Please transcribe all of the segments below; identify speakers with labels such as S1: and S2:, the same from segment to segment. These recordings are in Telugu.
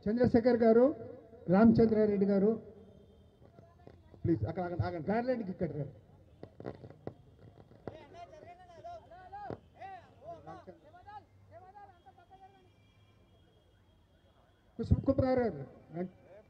S1: చంద్రశేఖర్ గారు రామచంద్రారెడ్డి గారు ప్లీజ్ అక్కడ ఆగండి ఆగండి గార్లెండ్కి ఇక్కడ రండి. కుసుమ్ కుమార్ గారు రండి.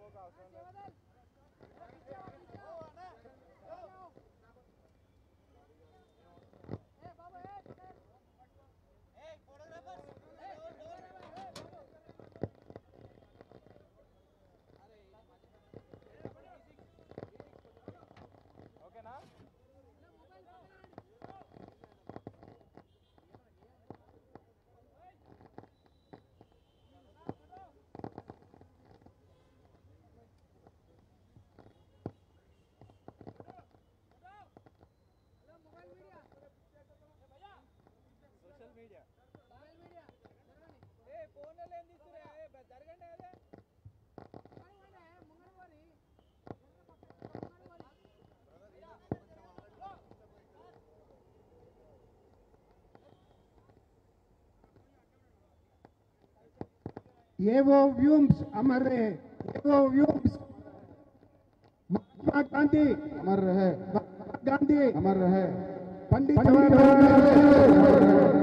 S1: ये वो व्यूम्स अमर रहे ये वो व्यूम्स महात्मा गांधी
S2: अमर रहे
S1: महात्मा गांधी
S2: अमर रहे
S1: पंडित
S2: पंडित
S1: जवाहरलाल
S2: जवाहरलाल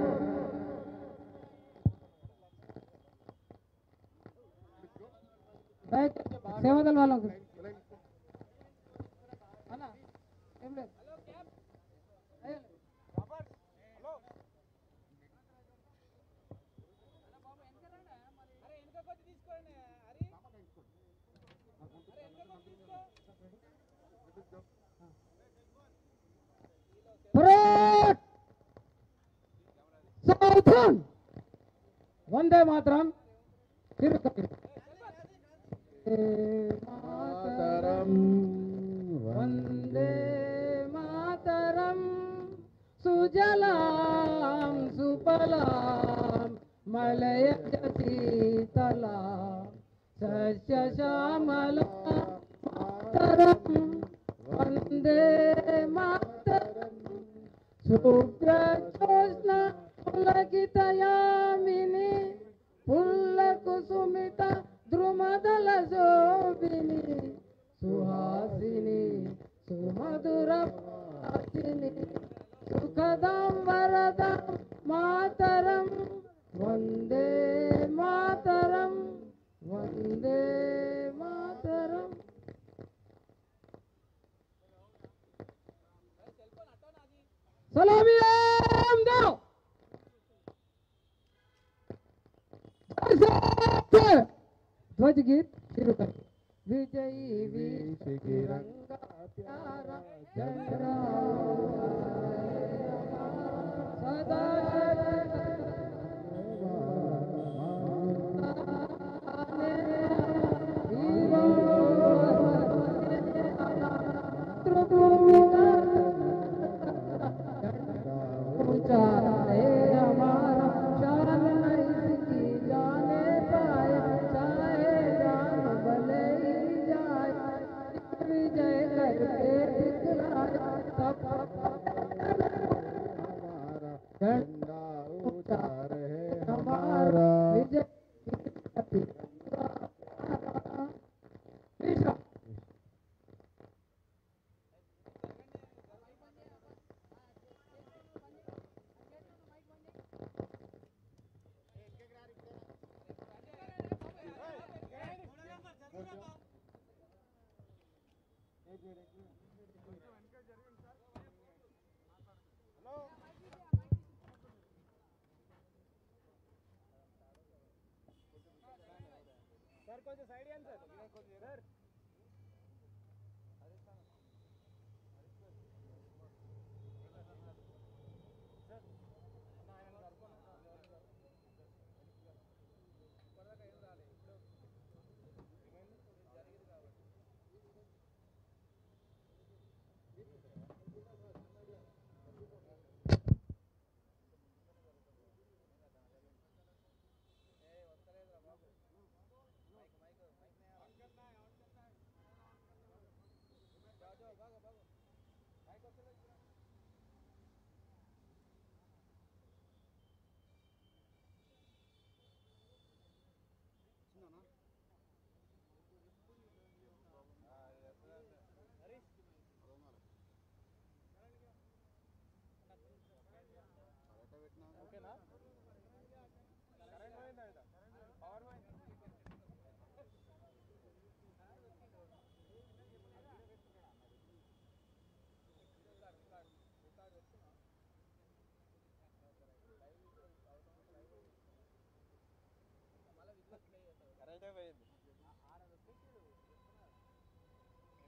S3: సేవదల్ వాళ్ళకు అన్న ఏం లేదు పరేడ్ సౌథన్ వందే మాత్రం తిరుపతి మాతరం వందే మాతరం సుజలాం సుఫలాం మలయజ శీతలా సస్యశ్యామల మాతరం వందే మాతరం శుభ్రజ్యోత్స్న పులకితయామిని పుల్ల కుసుమిత ద్రుమదల శోభిని సుహాసిని సుమధుర వాసిని సుఖదం వరదం మాతరం వందే మాతరం వందే మాతరం सलामी दो ध्वज गीत शुरू कर विजयी वीर तिरंगा प्यारा झंडा सदा ऊंचा है हमारा शान इसकी जाने पाए चाहे जान भले ही जाए विजय करके दिखलाए तब
S2: झंडा ऊंचा रहे
S3: हमारा
S2: हमारा
S3: विजय तीसरा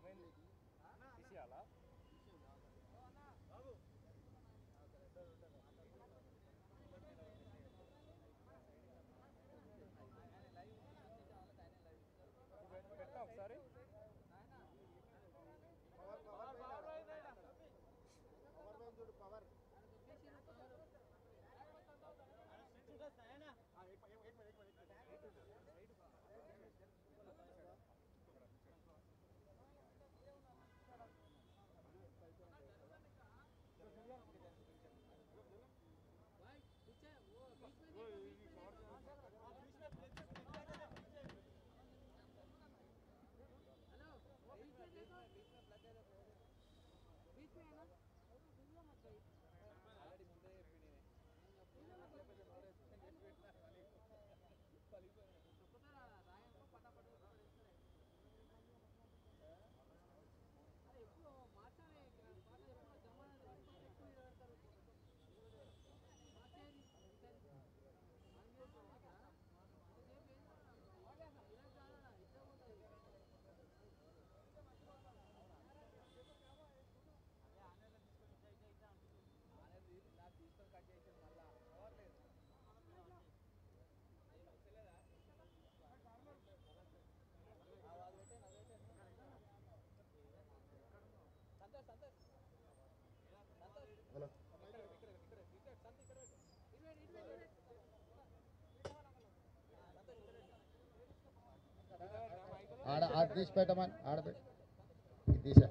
S1: ఆడ ఆడ తీసి పెట్టమని ఆడబెట్టి ఇది తీసా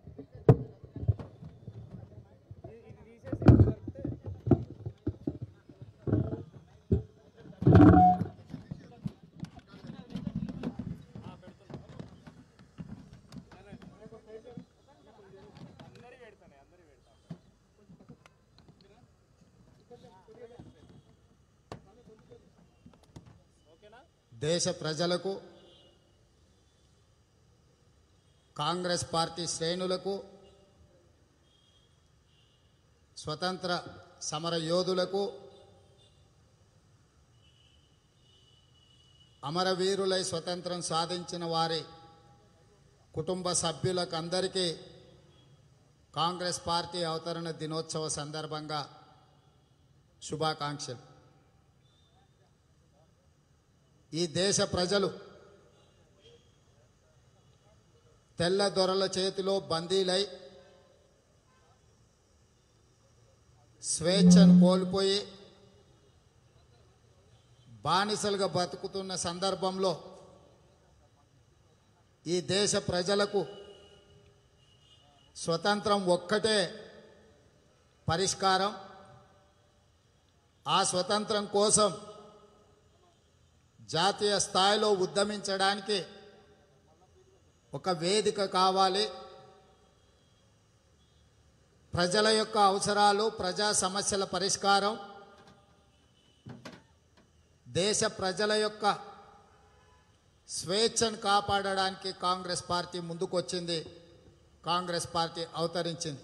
S4: దేశ ప్రజలకు కాంగ్రెస్ పార్టీ శ్రేణులకు స్వతంత్ర సమర యోధులకు అమరవీరులై స్వతంత్రం సాధించిన వారి కుటుంబ సభ్యులకు అందరికీ కాంగ్రెస్ పార్టీ అవతరణ దినోత్సవ సందర్భంగా శుభాకాంక్షలు ఈ దేశ ప్రజలు తెల్ల దొరల చేతిలో బందీలై స్వేచ్ఛను కోల్పోయి బానిసలుగా బతుకుతున్న సందర్భంలో ఈ దేశ ప్రజలకు స్వతంత్రం ఒక్కటే పరిష్కారం ఆ స్వతంత్రం కోసం జాతీయ స్థాయిలో ఉద్యమించడానికి ఒక వేదిక కావాలి ప్రజల యొక్క అవసరాలు ప్రజా సమస్యల పరిష్కారం దేశ ప్రజల యొక్క స్వేచ్ఛను కాపాడడానికి కాంగ్రెస్ పార్టీ ముందుకొచ్చింది కాంగ్రెస్ పార్టీ అవతరించింది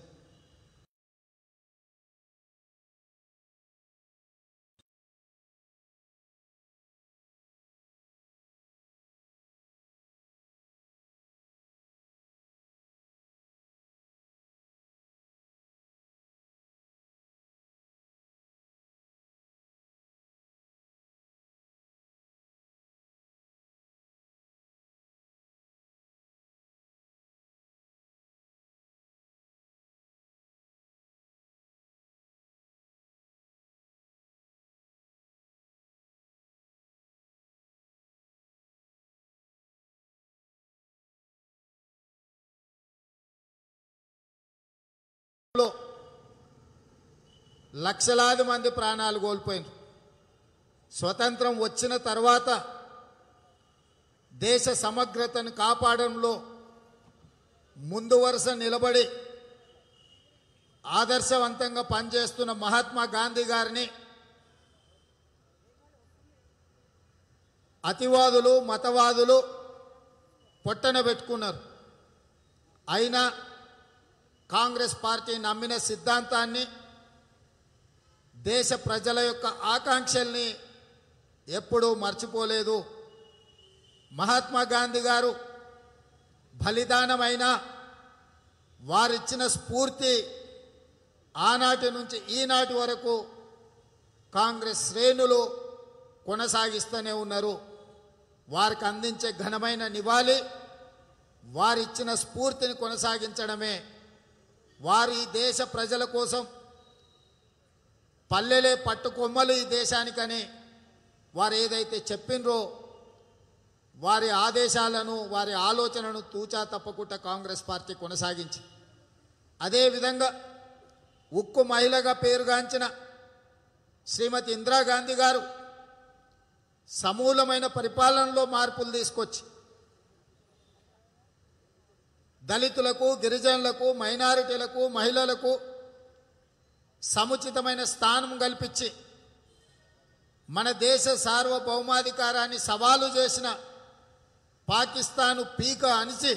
S4: లో లక్షలాది మంది ప్రాణాలు కోల్పోయినారు స్వతంత్రం వచ్చిన తర్వాత దేశ సమగ్రతను కాపాడంలో ముందు వరుస నిలబడి ఆదర్శవంతంగా పనిచేస్తున్న మహాత్మా గాంధీ గారిని అతివాదులు మతవాదులు పొట్టన పెట్టుకున్నారు అయినా కాంగ్రెస్ పార్టీ నమ్మిన సిద్ధాంతాన్ని దేశ ప్రజల యొక్క ఆకాంక్షల్ని ఎప్పుడూ మర్చిపోలేదు మహాత్మా గాంధీ గారు బలిదానమైన వారిచ్చిన స్ఫూర్తి ఆనాటి నుంచి ఈనాటి వరకు కాంగ్రెస్ శ్రేణులు కొనసాగిస్తూనే ఉన్నారు వారికి అందించే ఘనమైన నివాళి వారిచ్చిన స్ఫూర్తిని కొనసాగించడమే వారి ఈ దేశ ప్రజల కోసం పల్లెలే పట్టుకొమ్మలు ఈ దేశానికని వారు ఏదైతే చెప్పినరో వారి ఆదేశాలను వారి ఆలోచనను తూచా తప్పకుండా కాంగ్రెస్ పార్టీ కొనసాగించి అదేవిధంగా ఉక్కు మహిళగా పేరుగాంచిన శ్రీమతి ఇందిరాగాంధీ గారు సమూలమైన పరిపాలనలో మార్పులు తీసుకొచ్చి దళితులకు గిరిజనులకు మైనారిటీలకు మహిళలకు సముచితమైన స్థానం కల్పించి మన దేశ సార్వభౌమాధికారాన్ని సవాలు చేసిన పాకిస్తాను పీక అణిచి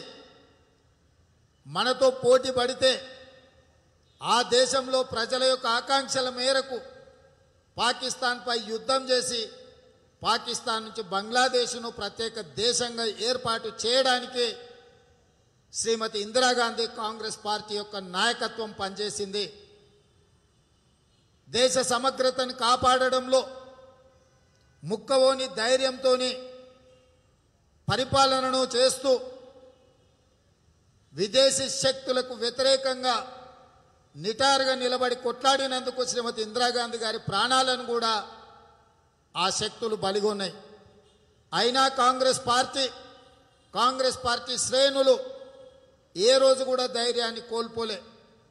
S4: మనతో పోటీ పడితే ఆ దేశంలో ప్రజల యొక్క ఆకాంక్షల మేరకు పాకిస్తాన్పై యుద్ధం చేసి పాకిస్తాన్ నుంచి బంగ్లాదేశ్ను ప్రత్యేక దేశంగా ఏర్పాటు చేయడానికి శ్రీమతి ఇందిరాగాంధీ కాంగ్రెస్ పార్టీ యొక్క నాయకత్వం పనిచేసింది దేశ సమగ్రతను కాపాడడంలో ముక్కవోని ధైర్యంతోని పరిపాలనను చేస్తూ విదేశీ శక్తులకు వ్యతిరేకంగా నిటారుగా నిలబడి కొట్లాడినందుకు శ్రీమతి ఇందిరాగాంధీ గారి ప్రాణాలను కూడా ఆ శక్తులు బలిగొన్నాయి అయినా కాంగ్రెస్ పార్టీ కాంగ్రెస్ పార్టీ శ్రేణులు ఏ రోజు కూడా ధైర్యాన్ని కోల్పోలే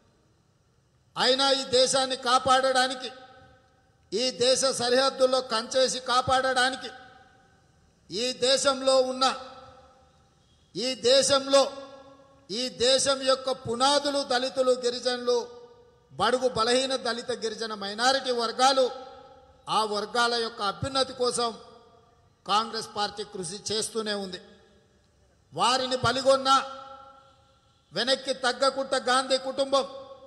S4: అయినా ఈ దేశాన్ని కాపాడడానికి ఈ దేశ సరిహద్దుల్లో కంచేసి కాపాడడానికి ఈ దేశంలో ఉన్న ఈ దేశంలో ఈ దేశం యొక్క పునాదులు దళితులు గిరిజనులు బడుగు బలహీన దళిత గిరిజన మైనారిటీ వర్గాలు ఆ వర్గాల యొక్క అభ్యున్నతి కోసం కాంగ్రెస్ పార్టీ కృషి చేస్తూనే ఉంది వారిని బలిగొన్న వెనక్కి తగ్గకుండా గాంధీ కుటుంబం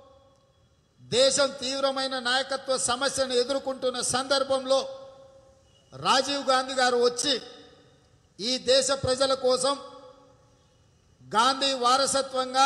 S4: దేశం తీవ్రమైన నాయకత్వ సమస్యను ఎదుర్కొంటున్న సందర్భంలో రాజీవ్ గాంధీ గారు వచ్చి ఈ దేశ ప్రజల కోసం గాంధీ వారసత్వంగా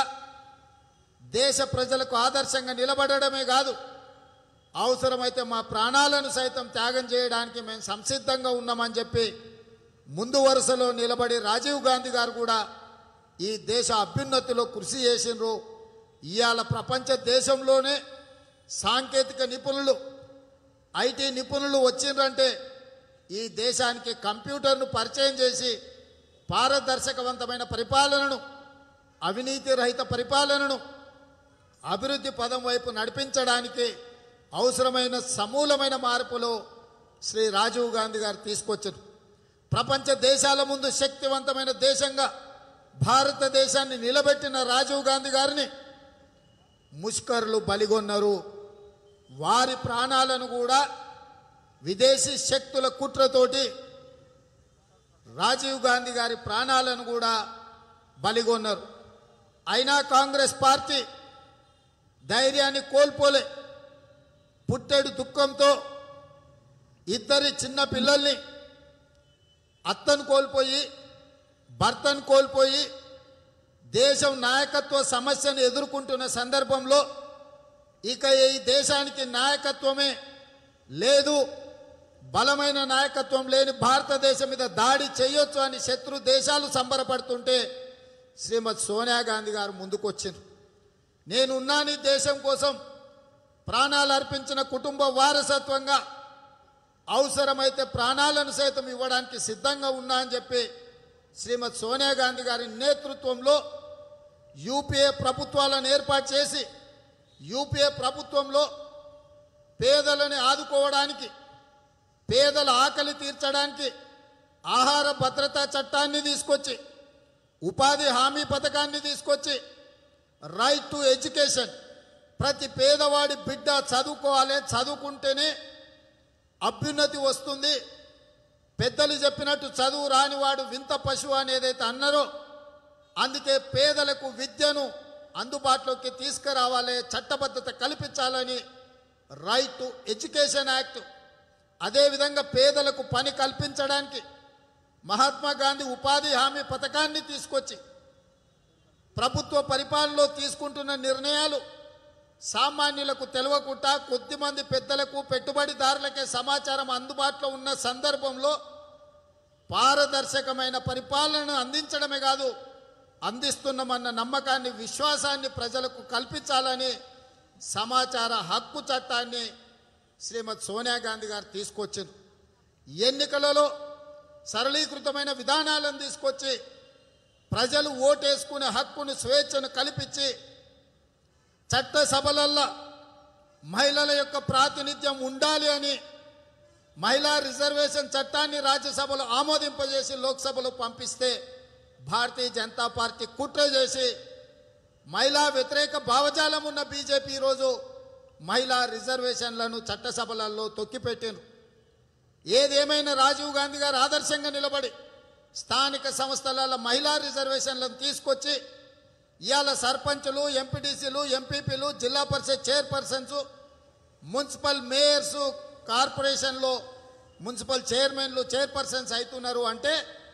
S4: దేశ ప్రజలకు ఆదర్శంగా నిలబడడమే కాదు అవసరమైతే మా ప్రాణాలను సైతం త్యాగం చేయడానికి మేము సంసిద్ధంగా ఉన్నామని చెప్పి ముందు వరుసలో నిలబడి రాజీవ్ గాంధీ గారు కూడా ఈ దేశ అభ్యున్నతిలో కృషి చేసినారు ఇవాళ ప్రపంచ దేశంలోనే సాంకేతిక నిపుణులు ఐటీ నిపుణులు వచ్చిండ్రంటే ఈ దేశానికి కంప్యూటర్ను పరిచయం చేసి పారదర్శకవంతమైన పరిపాలనను అవినీతి రహిత పరిపాలనను అభివృద్ధి పదం వైపు నడిపించడానికి అవసరమైన సమూలమైన మార్పులు శ్రీ రాజీవ్ గాంధీ గారు తీసుకొచ్చారు ప్రపంచ దేశాల ముందు శక్తివంతమైన దేశంగా భారతదేశాన్ని నిలబెట్టిన రాజీవ్ గాంధీ గారిని ముష్కర్లు బలిగొన్నారు వారి ప్రాణాలను కూడా విదేశీ శక్తుల కుట్రతోటి రాజీవ్ గాంధీ గారి ప్రాణాలను కూడా బలిగొన్నారు అయినా కాంగ్రెస్ పార్టీ ధైర్యాన్ని కోల్పోలే పుట్టెడు దుఃఖంతో ఇద్దరి చిన్న పిల్లల్ని అత్తను కోల్పోయి భర్తను కోల్పోయి దేశం నాయకత్వ సమస్యను ఎదుర్కొంటున్న సందర్భంలో ఇక ఈ దేశానికి నాయకత్వమే లేదు బలమైన నాయకత్వం లేని భారతదేశం మీద దాడి చేయొచ్చు అని శత్రు దేశాలు సంబరపడుతుంటే శ్రీమతి సోనియా గాంధీ గారు ముందుకొచ్చారు నేనున్నాను ఈ దేశం కోసం ప్రాణాలు అర్పించిన కుటుంబ వారసత్వంగా అవసరమైతే ప్రాణాలను సైతం ఇవ్వడానికి సిద్ధంగా ఉన్నా అని చెప్పి శ్రీమతి సోనియా గాంధీ గారి నేతృత్వంలో యూపీఏ ప్రభుత్వాలను ఏర్పాటు చేసి యూపీఏ ప్రభుత్వంలో పేదలని ఆదుకోవడానికి పేదల ఆకలి తీర్చడానికి ఆహార భద్రతా చట్టాన్ని తీసుకొచ్చి ఉపాధి హామీ పథకాన్ని తీసుకొచ్చి రైట్ టు ఎడ్యుకేషన్ ప్రతి పేదవాడి బిడ్డ చదువుకోవాలి చదువుకుంటేనే అభ్యున్నతి వస్తుంది పెద్దలు చెప్పినట్టు చదువు రానివాడు వింత పశువు అని ఏదైతే అన్నారో అందుకే పేదలకు విద్యను అందుబాటులోకి తీసుకురావాలి చట్టబద్ధత కల్పించాలని రైట్ టు ఎడ్యుకేషన్ యాక్ట్ అదేవిధంగా పేదలకు పని కల్పించడానికి మహాత్మా గాంధీ ఉపాధి హామీ పథకాన్ని తీసుకొచ్చి ప్రభుత్వ పరిపాలనలో తీసుకుంటున్న నిర్ణయాలు సామాన్యులకు తెలియకుండా కొద్దిమంది పెద్దలకు పెట్టుబడిదారులకే సమాచారం అందుబాటులో ఉన్న సందర్భంలో పారదర్శకమైన పరిపాలనను అందించడమే కాదు అందిస్తున్నామన్న నమ్మకాన్ని విశ్వాసాన్ని ప్రజలకు కల్పించాలని సమాచార హక్కు చట్టాన్ని శ్రీమతి సోనియా గాంధీ గారు తీసుకొచ్చింది ఎన్నికలలో సరళీకృతమైన విధానాలను తీసుకొచ్చి ప్రజలు ఓటేసుకునే హక్కును స్వేచ్ఛను కల్పించి చట్టసభలల్లో మహిళల యొక్క ప్రాతినిధ్యం ఉండాలి అని మహిళా రిజర్వేషన్ చట్టాన్ని రాజ్యసభలో ఆమోదింపజేసి లోక్సభలో పంపిస్తే భారతీయ జనతా పార్టీ కుట్ర చేసి మహిళా వ్యతిరేక భావజాలం ఉన్న బీజేపీ ఈరోజు మహిళా రిజర్వేషన్లను చట్టసభలలో తొక్కిపెట్టారు ఏదేమైనా రాజీవ్ గాంధీ గారు ఆదర్శంగా నిలబడి స్థానిక సంస్థల మహిళా రిజర్వేషన్లను తీసుకొచ్చి ఇవాళ సర్పంచులు ఎంపీటీసీలు ఎంపీపీలు జిల్లా పరిషత్ చైర్పర్సన్స్ మున్సిపల్ మేయర్స్ కార్పొరేషన్లో మున్సిపల్ చైర్మన్లు చైర్పర్సన్స్ అవుతున్నారు అంటే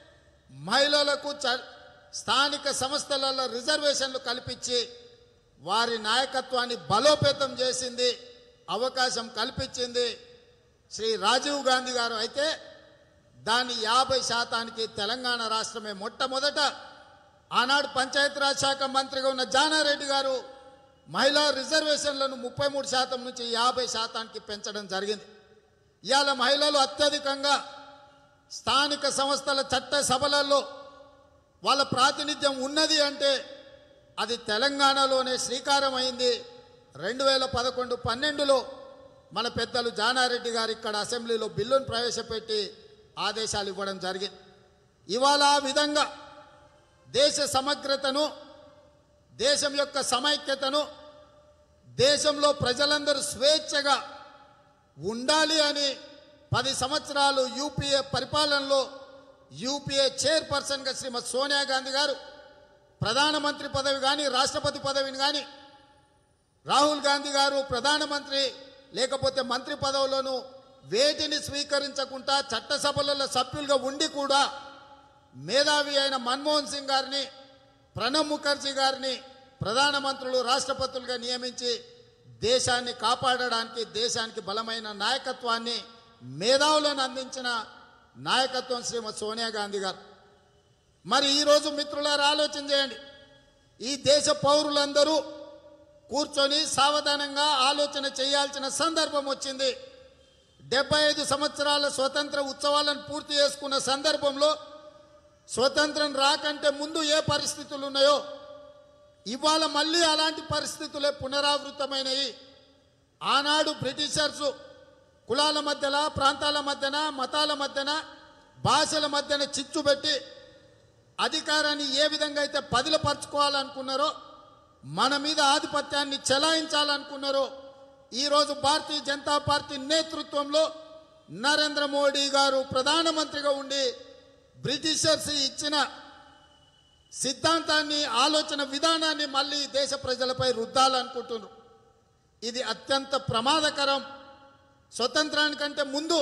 S4: మహిళలకు చ- స్థానిక సంస్థలలో రిజర్వేషన్లు కల్పించి వారి నాయకత్వాన్ని బలోపేతం చేసింది అవకాశం కల్పించింది శ్రీ రాజీవ్ గాంధీ గారు అయితే దాని యాభై శాతానికి తెలంగాణ రాష్ట్రమే మొట్టమొదట ఆనాడు పంచాయతీరాజ్ శాఖ మంత్రిగా ఉన్న జానారెడ్డి గారు మహిళా రిజర్వేషన్లను ముప్పై మూడు శాతం నుంచి యాభై శాతానికి పెంచడం జరిగింది ఇవాళ మహిళలు అత్యధికంగా స్థానిక సంస్థల చట్ట సభలలో వాళ్ళ ప్రాతినిధ్యం ఉన్నది అంటే అది తెలంగాణలోనే శ్రీకారం అయింది రెండు వేల పదకొండు పన్నెండులో మన పెద్దలు జానారెడ్డి గారు ఇక్కడ అసెంబ్లీలో బిల్లును ప్రవేశపెట్టి ఆదేశాలు ఇవ్వడం జరిగింది ఇవాళ ఆ విధంగా దేశ సమగ్రతను దేశం యొక్క సమైక్యతను దేశంలో ప్రజలందరూ స్వేచ్ఛగా ఉండాలి అని పది సంవత్సరాలు యూపీఏ పరిపాలనలో యూపీఏ చైర్పర్సన్గా శ్రీమతి సోనియా గాంధీ గారు ప్రధానమంత్రి పదవి కానీ రాష్ట్రపతి పదవిని కానీ రాహుల్ గాంధీ గారు ప్రధానమంత్రి లేకపోతే మంత్రి పదవులను వేటిని స్వీకరించకుండా చట్టసభలలో సభ్యులుగా ఉండి కూడా మేధావి అయిన మన్మోహన్ సింగ్ గారిని ప్రణబ్ ముఖర్జీ గారిని ప్రధానమంత్రులు రాష్ట్రపతులుగా నియమించి దేశాన్ని కాపాడడానికి దేశానికి బలమైన నాయకత్వాన్ని మేధావులను అందించిన నాయకత్వం శ్రీమతి సోనియా గాంధీ గారు మరి ఈరోజు మిత్రులారు ఆలోచన చేయండి ఈ దేశ పౌరులందరూ కూర్చొని సావధానంగా ఆలోచన చేయాల్సిన సందర్భం వచ్చింది డెబ్బై ఐదు సంవత్సరాల స్వతంత్ర ఉత్సవాలను పూర్తి చేసుకున్న సందర్భంలో స్వతంత్రం రాకంటే ముందు ఏ పరిస్థితులు ఉన్నాయో ఇవాళ మళ్ళీ అలాంటి పరిస్థితులే పునరావృతమైనవి ఆనాడు బ్రిటిషర్సు కులాల మధ్యన ప్రాంతాల మధ్యన మతాల మధ్యన భాషల మధ్యన చిచ్చు పెట్టి అధికారాన్ని ఏ విధంగా అయితే పదిలపరచుకోవాలనుకున్నారో మన మీద ఆధిపత్యాన్ని చెలాయించాలనుకున్నారో ఈరోజు భారతీయ జనతా పార్టీ నేతృత్వంలో నరేంద్ర మోడీ గారు ప్రధానమంత్రిగా ఉండి బ్రిటిషర్స్ ఇచ్చిన సిద్ధాంతాన్ని ఆలోచన విధానాన్ని మళ్ళీ దేశ ప్రజలపై రుద్దాలనుకుంటున్నారు ఇది అత్యంత ప్రమాదకరం స్వతంత్రానికంటే ముందు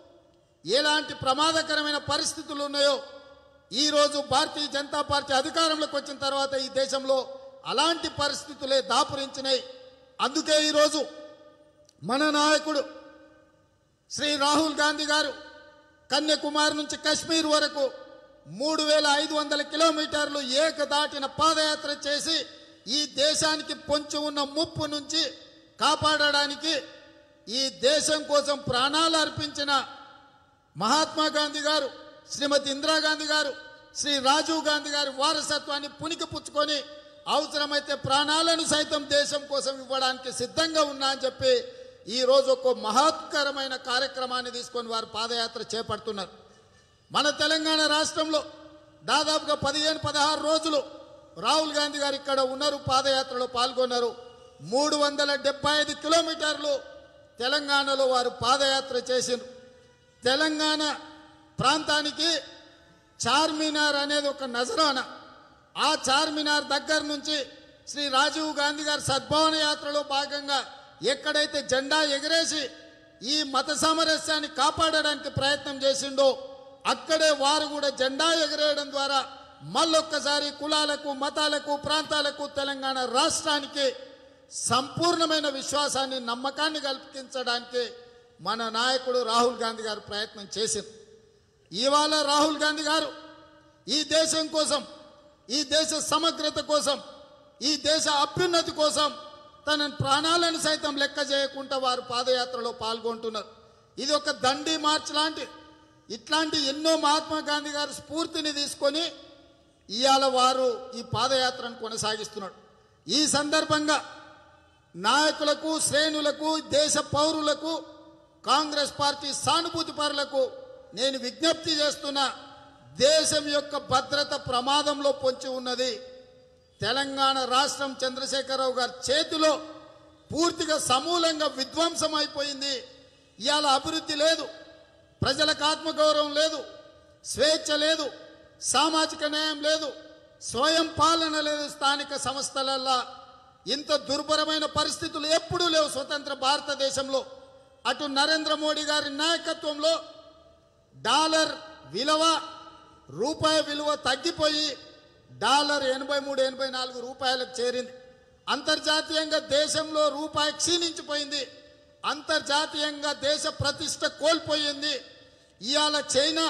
S4: ఎలాంటి ప్రమాదకరమైన పరిస్థితులు ఉన్నాయో ఈరోజు భారతీయ జనతా పార్టీ అధికారంలోకి వచ్చిన తర్వాత ఈ దేశంలో అలాంటి పరిస్థితులే దాపురించినాయి అందుకే ఈరోజు మన నాయకుడు శ్రీ రాహుల్ గాంధీ గారు కన్యాకుమారి నుంచి కశ్మీర్ వరకు మూడు వేల ఐదు వందల కిలోమీటర్లు ఏకదాటిన పాదయాత్ర చేసి ఈ దేశానికి పొంచి ఉన్న ముప్పు నుంచి కాపాడడానికి ఈ దేశం కోసం ప్రాణాలు అర్పించిన మహాత్మా గాంధీ గారు శ్రీమతి ఇందిరాగాంధీ గారు శ్రీ రాజీవ్ గాంధీ గారి వారసత్వాన్ని పునికి పుచ్చుకొని అవసరమైతే ప్రాణాలను సైతం దేశం కోసం ఇవ్వడానికి సిద్ధంగా ఉన్నా అని చెప్పి ఈ రోజు ఒక మహత్కరమైన కార్యక్రమాన్ని తీసుకొని వారు పాదయాత్ర చేపడుతున్నారు మన తెలంగాణ రాష్ట్రంలో దాదాపుగా పదిహేను పదహారు రోజులు రాహుల్ గాంధీ గారు ఇక్కడ ఉన్నారు పాదయాత్రలో పాల్గొన్నారు మూడు వందల డెబ్బై ఐదు కిలోమీటర్లు తెలంగాణలో వారు పాదయాత్ర చేసిండ్రు తెలంగాణ ప్రాంతానికి చార్మినార్ అనేది ఒక నజరాన ఆ చార్మినార్ దగ్గర నుంచి శ్రీ రాజీవ్ గాంధీ గారి సద్భావన యాత్రలో భాగంగా ఎక్కడైతే జెండా ఎగరేసి ఈ మత సామరస్యాన్ని కాపాడడానికి ప్రయత్నం చేసిండో అక్కడే వారు కూడా జెండా ఎగరేయడం ద్వారా మళ్ళొక్కసారి కులాలకు మతాలకు ప్రాంతాలకు తెలంగాణ రాష్ట్రానికి సంపూర్ణమైన విశ్వాసాన్ని నమ్మకాన్ని కల్పించడానికి మన నాయకుడు రాహుల్ గాంధీ గారు ప్రయత్నం చేసింది ఇవాళ రాహుల్ గాంధీ గారు ఈ దేశం కోసం ఈ దేశ సమగ్రత కోసం ఈ దేశ అభ్యున్నతి కోసం తన ప్రాణాలను సైతం లెక్క చేయకుండా వారు పాదయాత్రలో పాల్గొంటున్నారు ఇది ఒక దండి మార్చ్ లాంటి ఇట్లాంటి ఎన్నో మహాత్మా గాంధీ గారు స్ఫూర్తిని తీసుకొని ఇవాళ వారు ఈ పాదయాత్రను కొనసాగిస్తున్నాడు ఈ సందర్భంగా నాయకులకు శ్రేణులకు దేశ పౌరులకు కాంగ్రెస్ పార్టీ సానుభూతి పరులకు నేను విజ్ఞప్తి చేస్తున్నా దేశం యొక్క భద్రత ప్రమాదంలో పొంచి ఉన్నది తెలంగాణ రాష్ట్రం చంద్రశేఖరరావు గారి చేతిలో పూర్తిగా సమూలంగా విధ్వంసం అయిపోయింది ఇవాళ అభివృద్ధి లేదు ప్రజలకు ఆత్మగౌరవం లేదు స్వేచ్ఛ లేదు సామాజిక న్యాయం లేదు స్వయం పాలన లేదు స్థానిక సంస్థలల్లా ఇంత దుర్భరమైన పరిస్థితులు ఎప్పుడూ లేవు స్వతంత్ర భారతదేశంలో అటు నరేంద్ర మోడీ గారి నాయకత్వంలో డాలర్ విలువ రూపాయి విలువ తగ్గిపోయి డాలర్ ఎనభై మూడు ఎనభై నాలుగు రూపాయలకు చేరింది అంతర్జాతీయంగా దేశంలో రూపాయి క్షీణించిపోయింది అంతర్జాతీయంగా దేశ ప్రతిష్ట కోల్పోయింది ఇవాళ చైనా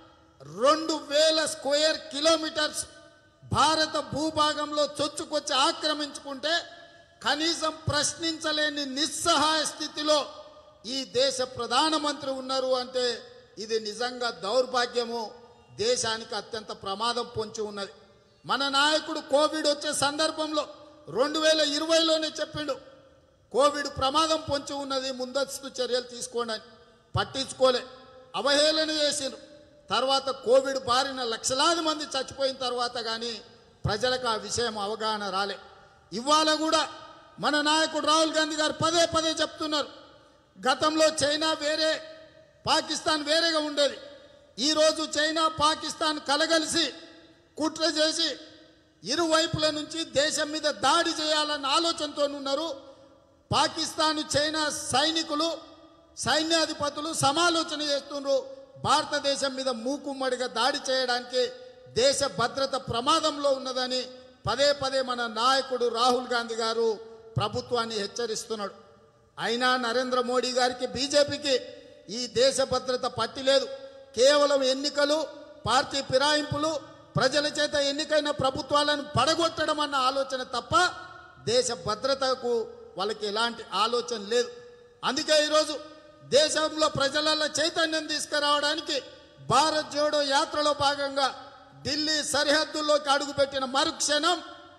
S4: రెండు వేల స్క్వేర్ కిలోమీటర్స్ భారత భూభాగంలో చొచ్చుకొచ్చి ఆక్రమించుకుంటే కనీసం ప్రశ్నించలేని నిస్సహాయ స్థితిలో ఈ దేశ ప్రధానమంత్రి ఉన్నారు అంటే ఇది నిజంగా దౌర్భాగ్యము దేశానికి అత్యంత ప్రమాదం పొంచి ఉన్నది మన నాయకుడు కోవిడ్ వచ్చే సందర్భంలో రెండు వేల ఇరవైలోనే చెప్పిండు కోవిడ్ ప్రమాదం పొంచి ఉన్నది ముందస్తు చర్యలు తీసుకోండి అని పట్టించుకోలే అవహేళన చేసిండ్రు తర్వాత కోవిడ్ బారిన లక్షలాది మంది చచ్చిపోయిన తర్వాత కానీ ప్రజలకు ఆ విషయం అవగాహన రాలే ఇవాళ కూడా మన నాయకుడు రాహుల్ గాంధీ గారు పదే పదే చెప్తున్నారు గతంలో చైనా వేరే పాకిస్తాన్ వేరేగా ఉండేది ఈరోజు చైనా పాకిస్తాన్ కలగలిసి కుట్ర చేసి ఇరువైపుల నుంచి దేశం మీద దాడి చేయాలన్న ఆలోచనతో ఉన్నారు పాకిస్తాన్ చైనా సైనికులు సైన్యాధిపతులు సమాలోచన చేస్తున్నారు భారతదేశం మీద మూకుమ్మడిగా దాడి చేయడానికి దేశ భద్రత ప్రమాదంలో ఉన్నదని పదే పదే మన నాయకుడు రాహుల్ గాంధీ గారు ప్రభుత్వాన్ని హెచ్చరిస్తున్నాడు అయినా నరేంద్ర మోడీ గారికి బీజేపీకి ఈ దేశ భద్రత పట్టి లేదు కేవలం ఎన్నికలు పార్టీ ఫిరాయింపులు ప్రజల చేత ఎన్నికైన ప్రభుత్వాలను పడగొట్టడం అన్న ఆలోచన తప్ప దేశ భద్రతకు వాళ్ళకి ఎలాంటి ఆలోచన లేదు అందుకే ఈరోజు దేశంలో ప్రజలలో చైతన్యం తీసుకురావడానికి భారత్ జోడో యాత్రలో భాగంగా ఢిల్లీ సరిహద్దుల్లోకి అడుగుపెట్టిన మరుక్షణం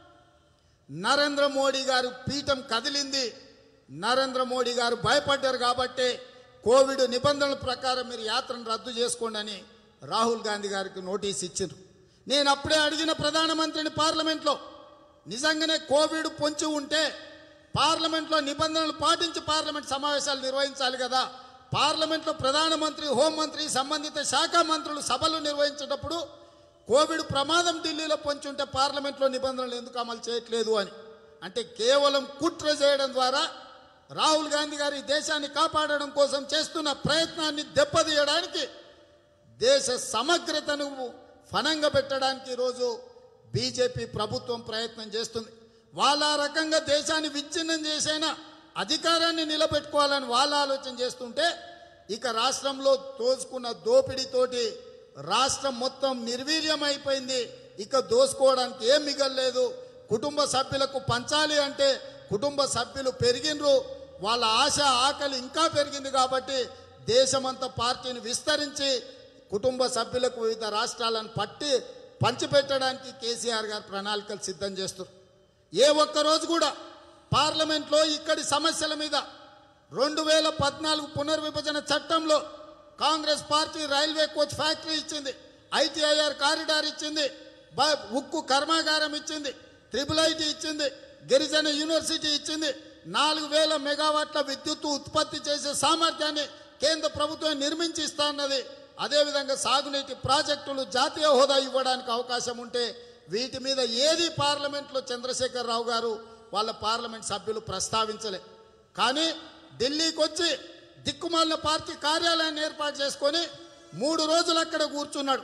S4: నరేంద్ర మోడీ గారు పీఠం కదిలింది నరేంద్ర మోడీ గారు భయపడ్డారు కాబట్టి కోవిడ్ నిబంధనల ప్రకారం మీరు యాత్రను రద్దు చేసుకోండి అని రాహుల్ గాంధీ గారికి నోటీస్ ఇచ్చిండ్రు నేను అప్పుడే అడిగిన ప్రధానమంత్రిని పార్లమెంట్లో నిజంగానే కోవిడ్ పొంచి ఉంటే పార్లమెంట్లో నిబంధనలు పాటించి పార్లమెంట్ సమావేశాలు నిర్వహించాలి కదా పార్లమెంట్లో ప్రధానమంత్రి హోంమంత్రి సంబంధిత శాఖ మంత్రులు సభలు నిర్వహించేటప్పుడు కోవిడ్ ప్రమాదం ఢిల్లీలో పొంచి ఉంటే పార్లమెంట్లో నిబంధనలు ఎందుకు అమలు చేయట్లేదు అని అంటే కేవలం కుట్ర చేయడం ద్వారా రాహుల్ గాంధీ గారి దేశాన్ని కాపాడడం కోసం చేస్తున్న ప్రయత్నాన్ని దెబ్బతీయడానికి దేశ సమగ్రతను ఫనంగా పెట్టడానికి ఈరోజు బీజేపీ ప్రభుత్వం ప్రయత్నం చేస్తుంది వాళ్ళ ఆ రకంగా దేశాన్ని విచ్ఛిన్నం చేసైనా అధికారాన్ని నిలబెట్టుకోవాలని వాళ్ళ ఆలోచన చేస్తుంటే ఇక రాష్ట్రంలో తోసుకున్న దోపిడీతోటి రాష్ట్రం మొత్తం నిర్వీర్యం అయిపోయింది ఇక దోసుకోవడానికి ఏం మిగలలేదు కుటుంబ సభ్యులకు పంచాలి అంటే కుటుంబ సభ్యులు పెరిగినరు వాళ్ళ ఆశ ఆకలి ఇంకా పెరిగింది కాబట్టి దేశమంతా పార్టీని విస్తరించి కుటుంబ సభ్యులకు వివిధ రాష్ట్రాలను పట్టి పంచిపెట్టడానికి కేసీఆర్ గారు ప్రణాళికలు సిద్ధం చేస్తారు ఏ ఒక్క రోజు కూడా పార్లమెంట్లో ఇక్కడి సమస్యల మీద రెండు వేల పద్నాలుగు పునర్విభజన చట్టంలో Congress party railway coach factory ఇచ్చింది ఐటీఐఆర్ కారిడార్ ఇచ్చింది బ- ఉక్కు కర్మాగారం ఇచ్చింది ట్రిపుల్ ఐటీ ఇచ్చింది గిరిజన యూనివర్సిటీ ఇచ్చింది నాలుగు వేల మెగావాట్ల విద్యుత్ ఉత్పత్తి చేసే సామర్థ్యాన్ని కేంద్ర ప్రభుత్వం నిర్మించి ఇస్తా అన్నది అదేవిధంగా సాగునీటి ప్రాజెక్టులు జాతీయ హోదా ఇవ్వడానికి అవకాశం ఉంటే వీటి మీద ఏది పార్లమెంట్లో చంద్రశేఖర్ రావు గారు వాళ్ళ పార్లమెంట్ సభ్యులు ప్రస్తావించలే కానీ ఢిల్లీకి వచ్చి దిక్కుమాలిన పార్టీ కార్యాలయాన్ని ఏర్పాటు చేసుకొని మూడు రోజులు అక్కడ కూర్చున్నాడు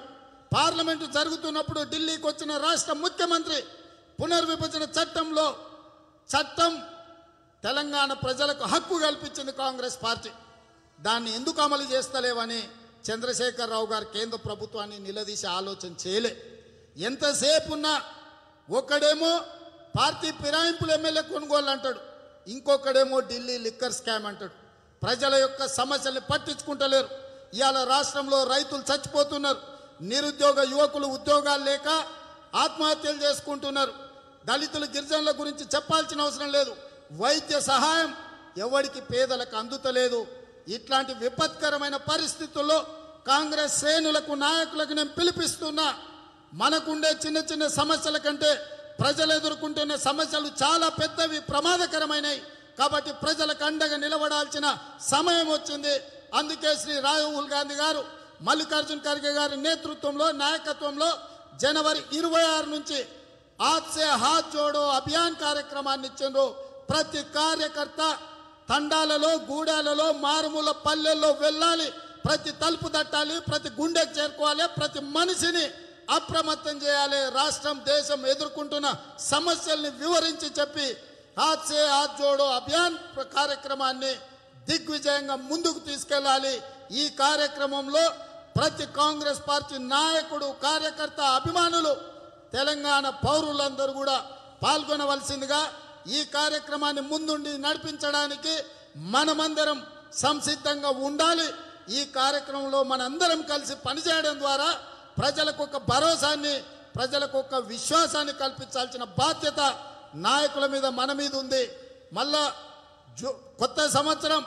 S4: పార్లమెంటు జరుగుతున్నప్పుడు ఢిల్లీకి వచ్చిన రాష్ట్ర ముఖ్యమంత్రి పునర్విభజన చట్టంలో చట్టం తెలంగాణ ప్రజలకు హక్కు కల్పించింది కాంగ్రెస్ పార్టీ దాన్ని ఎందుకు అమలు చేస్తలేవని చంద్రశేఖరరావు గారు కేంద్ర ప్రభుత్వాన్ని నిలదీసి ఆలోచన చేయలే ఎంతసేపు ఉన్నా ఒకడేమో పార్టీ ఫిరాయింపులు ఎమ్మెల్యే కొనుగోలు అంటాడు ఇంకొకడేమో ఢిల్లీ లిక్కర్ స్కామ్ అంటాడు ప్రజల యొక్క సమస్యల్ని పట్టించుకుంటలేరు ఇవాళ రాష్ట్రంలో రైతులు చచ్చిపోతున్నారు నిరుద్యోగ యువకులు ఉద్యోగాలు లేక ఆత్మహత్యలు చేసుకుంటున్నారు దళితులు గిరిజనుల గురించి చెప్పాల్సిన అవసరం లేదు వైద్య సహాయం ఎవరికి పేదలకు అందుతలేదు ఇట్లాంటి విపత్కరమైన పరిస్థితుల్లో కాంగ్రెస్ శ్రేణులకు నాయకులకు నేను పిలిపిస్తున్నా మనకుండే చిన్న చిన్న సమస్యల కంటే ప్రజలు ఎదుర్కొంటున్న సమస్యలు చాలా పెద్దవి ప్రమాదకరమైనవి కాబట్టి ప్రజలకు అండగా నిలబడాల్సిన సమయం వచ్చింది అందుకే శ్రీ రాహుల్ గాంధీ గారు మల్లికార్జున్ ఖర్గే గారి నేతృత్వంలో నాయకత్వంలో జనవరి ఇరవై ఆరు నుంచి హాత్ సే హాత్ జోడో అభియాన్ కార్యక్రమాన్ని ఇచ్చిండ్రు ప్రతి కార్యకర్త తండాలలో గూడాలలో మారుమూల పల్లెల్లో వెళ్ళాలి ప్రతి తలుపు తట్టాలి ప్రతి గుండెకు చేరుకోవాలి ప్రతి మనిషిని అప్రమత్తం చేయాలి రాష్ట్రం దేశం ఎదుర్కొంటున్న సమస్యల్ని వివరించి చెప్పి హాత్ సే హాత్ జోడో అభియాన్ ప్ర- కార్యక్రమాన్ని దిగ్విజయంగా ముందుకు తీసుకెళ్ళాలి ఈ కార్యక్రమంలో ప్రతి కాంగ్రెస్ పార్టీ నాయకుడు కార్యకర్త అభిమానులు తెలంగాణ పౌరులందరూ కూడా పాల్గొనవలసిందిగా ఈ కార్యక్రమాన్ని ముందుండి నడిపించడానికి మనమందరం సంసిద్ధంగా ఉండాలి ఈ కార్యక్రమంలో మనందరం కలిసి పనిచేయడం ద్వారా ప్రజలకు ఒక భరోసాన్ని ప్రజలకు ఒక విశ్వాసాన్ని కల్పించాల్సిన బాధ్యత నాయకుల మీద మన మీద ఉంది మళ్ళా జు- కొత్త సంవత్సరం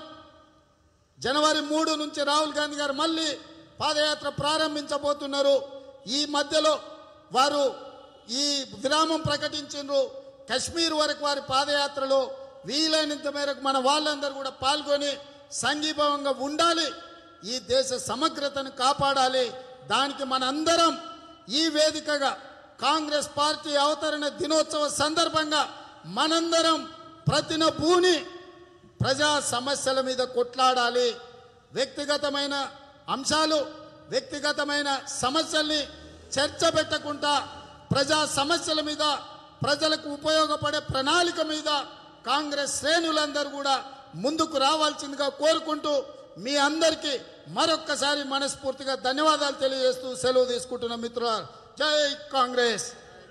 S4: జనవరి మూడు నుంచి రాహుల్ గాంధీ గారు మళ్ళీ పాదయాత్ర ప్రారంభించబోతున్నారు ఈ మధ్యలో వారు ఈ విరామం ప్రకటించారు కశ్మీర్ వరకు వారి పాదయాత్రలో వీలైనంత మేరకు మన వాళ్ళందరూ కూడా పాల్గొని సంఘీభావంగా ఉండాలి ఈ దేశ సమగ్రతను కాపాడాలి దానికి మనందరం ఈ వేదికగా కాంగ్రెస్ పార్టీ అవతరణ దినోత్సవ సందర్భంగా మనందరం ప్రతిన భూని ప్రజా సమస్యల మీద కొట్లాడాలి వ్యక్తిగతమైన అంశాలు వ్యక్తిగతమైన సమస్యల్ని చర్చ పెట్టకుండా ప్రజా సమస్యల మీద ప్రజలకు ఉపయోగపడే ప్రణాళిక మీద కాంగ్రెస్ శ్రేణులందరూ కూడా ముందుకు రావాల్సిందిగా కోరుకుంటూ మీ అందరికీ మరొక్కసారి మనస్ఫూర్తిగా ధన్యవాదాలు తెలియజేస్తూ సెలవు తీసుకుంటున్న మిత్రుల జై కాంగ్రెస్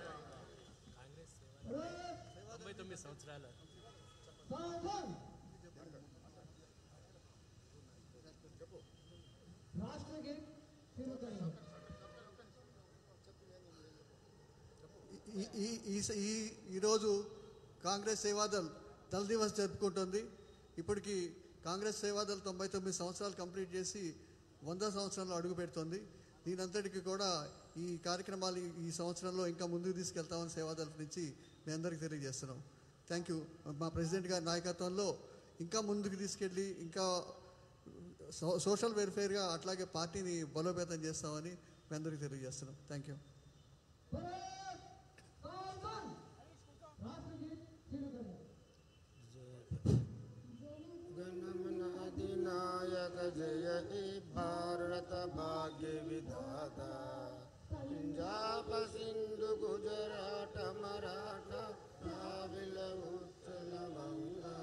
S2: ఈ ఈ ఈ ఈ ఈరోజు కాంగ్రెస్ సేవాదల్ దళ దివస్ జరుపుకుంటుంది ఇప్పటికి కాంగ్రెస్ సేవాదల్ తొంభై తొమ్మిది సంవత్సరాలు కంప్లీట్ చేసి వంద సంవత్సరాలు అడుగు పెడుతుంది దీనంతటికి కూడా ఈ కార్యక్రమాలు ఈ- ఈ సంవత్సరంలో ఇంకా ముందుకు తీసుకెళ్తామని సేవాదల్ నుంచి మీ అందరికీ తెలియజేస్తున్నాం థ్యాంక్ యూ మా ప్రెసిడెంట్ గారి నాయకత్వంలో ఇంకా ముందుకు తీసుకెళ్ళి ఇంకా సో- సోషల్ వెల్ఫేర్గా అట్లాగే పార్టీని బలోపేతం చేస్తామని మీ అందరికీ తెలియజేస్తున్నాం థ్యాంక్ యూ
S5: गणमन अधिनायक जय हे भारत भाग्य विधाता पंजाब सिंधु गुजरात मराठा द्राविड उत्कल गंगा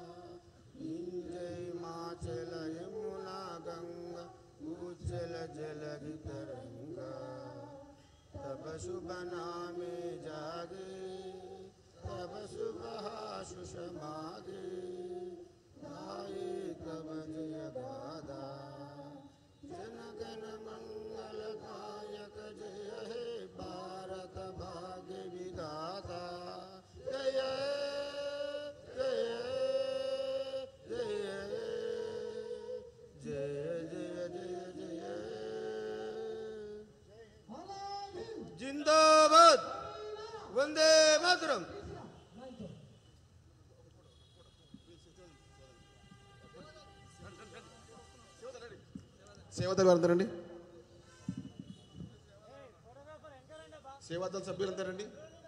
S5: इंजय माचल यमुना गंगा उज्जल जलधि तरंगा तब शुभ नामे जागे तब शुभ आशुष मागे गाये तब जय गादा जन गण मंगल गायक जय हे भारत भाग्य विधाता जय जय जय जय जय जय जय जिंदाबाद वंदे मातरम
S1: సేవదల్ వారు అందరండి సేవాదల్ సభ్యులందరండి